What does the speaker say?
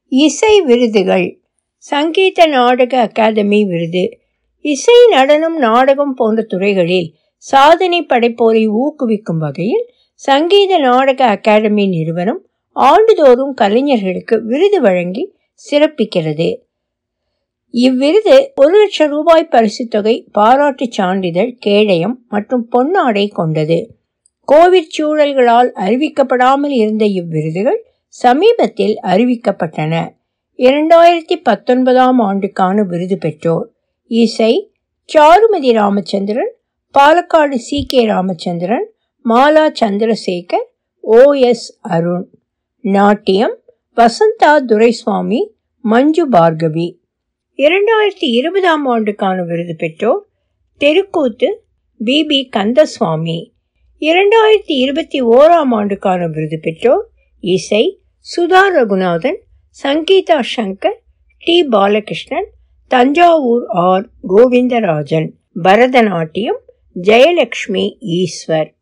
இசை விருதுகள் சங்கீத நாடக அகாதமி விருது இசை நடனம் நாடகம் போன்ற துறைகளில் சாதனை படைப்போரை ஊக்குவிக்கும் வகையில் சங்கீத நாடக அகாடமி நிறுவனம் ஆண்டுதோறும் கலைஞர்களுக்கு விருது வழங்கி சிறப்பிக்கிறது இவ்விருது ஒரு லட்சம் ரூபாய் பரிசுத் தொகை பாராட்டுச் சான்றிதழ் கேடயம் மற்றும் பொன்னாடை கொண்டது கோவிட் சூழல்களால் அறிவிக்கப்படாமல் இருந்த இவ்விருதுகள் சமீபத்தில் அறிவிக்கப்பட்டன இரண்டாயிரத்தி பத்தொன்பதாம் ஆண்டுக்கான விருது பெற்றோர் இசை Charumathi Ramachandran Palakkad C K Ramachandran Mala Chandrasekar O S Arun நாட்டியம் வசந்தா துரைசுவாமி மஞ்சு பார்கவி இரண்டாயிரத்தி இருபதாம் ஆண்டுக்கான விருது பெற்றோர் தெருக்கூத்து பிபி கந்தசுவாமி இரண்டாயிரத்தி இருபத்தி ஓராம் ஆண்டுக்கான விருது பெற்றோர் இசை சுதா ரகுநாதன் சங்கீதா சங்கர் டி பாலகிருஷ்ணன் தஞ்சாவூர் ஆர் கோவிந்தராஜன் பரதநாட்டியம் ஜெயலக்ஷ்மி ஈஸ்வர்